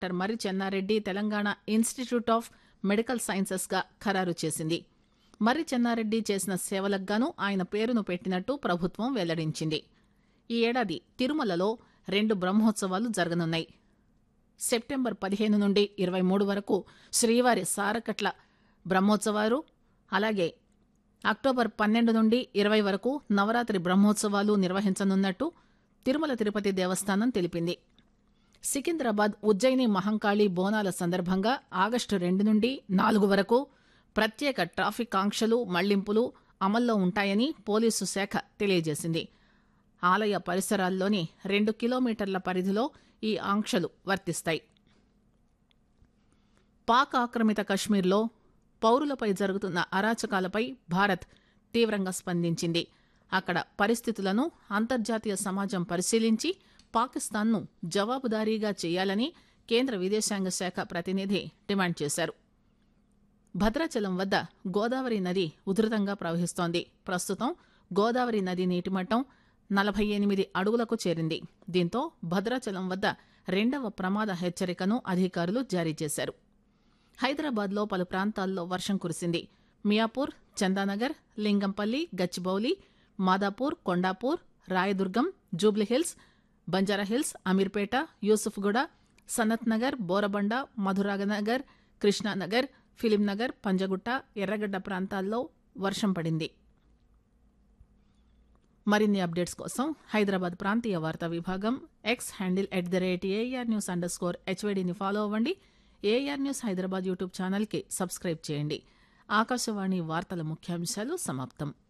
doctor Marri Chenna Reddy Telangana institute of medical సైన్సెస్గా ఖరారు చేసింది మర్రి చెన్నారెడ్డి చేసిన సేవలకు గాను ఆయన పేరును పెట్టినట్టు ప్రభుత్వం వెల్లడించింది ఈ ఏడాది తిరుమలలో రెండు బ్రహ్మోత్సవాలు జరగనున్నాయి సెప్టెంబర్ పదిహేను నుండి ఇరవై మూడు వరకు శ్రీవారి సారకట్ల బ్రహ్మోత్సవాలు అలాగే అక్టోబర్ పన్నెండు నుండి ఇరవై వరకు నవరాత్రి బ్రహ్మోత్సవాలు నిర్వహించనున్నట్టు తిరుమల తిరుపతి దేవస్థానం తెలిపింది సికింద్రాబాద్ ఉజ్జయిని మహంకాళి బోనాల సందర్భంగా ఆగస్టు రెండు నుండి నాలుగు వరకు ప్రత్యేక ట్రాఫిక్ ఆంక్షలు మళ్లింపులు అమల్లో ఉంటాయని పోలీసు శాఖ తెలియజేసింది ఆలయ పరిసరాల్లోని రెండు కిలోమీటర్ల పరిధిలో ఈ ఆంక్షలు వర్తిస్తాయి పాక్ ఆక్రమిత కశ్మీర్లో పౌరులపై జరుగుతున్న అరాచకాలపై భారత్ తీవ్రంగా స్పందించింది అక్కడ పరిస్థితులను అంతర్జాతీయ సమాజం పరిశీలించి పాకిస్తాన్ను జవాబుదారీగా చేయాలని కేంద్ర విదేశాంగ శాఖ ప్రతినిధి డిమాండ్ చేశారు భద్రాచలం వద్ద గోదావరి నది ఉధృతంగా ప్రవహిస్తోంది ప్రస్తుతం గోదావరి నది నీటిమట్టం నలభై ఎనిమిది అడుగులకు చేరింది దీంతో భద్రాచలం వద్ద రెండవ ప్రమాద హెచ్చరికను అధికారులు జారీ చేశారు హైదరాబాద్లో పలు ప్రాంతాల్లో వర్షం కురిసింది మియాపూర్ చందానగర్ లింగంపల్లి గచ్చిబౌలి మాదాపూర్ కొండాపూర్ రాయదుర్గం జూబ్లీహిల్స్ బంజారాహిల్స్ అమీర్పేట యూసుఫ్గూడ సనత్ నగర్ బోరబండ మధురాగనగర్ కృష్ణానగర్ ఫిలింనగర్ పంజగుట్ట ఎర్రగడ్డ ప్రాంతాల్లో వర్షం పడింది మరిన్ని అప్డేట్స్ కోసం హైదరాబాద్ ప్రాంతీయ వార్తా విభాగం X handle at the rate AR news underscore హెచ్వైడీని ఫాలో అవ్వండి ఏఆర్ న్యూస్ హైదరాబాద్ యూట్యూబ్ ఛానల్కి సబ్స్క్రైబ్ చేయండి ఆకాశవాణి వార్తల ముఖ్యాంశాలు సమాప్తం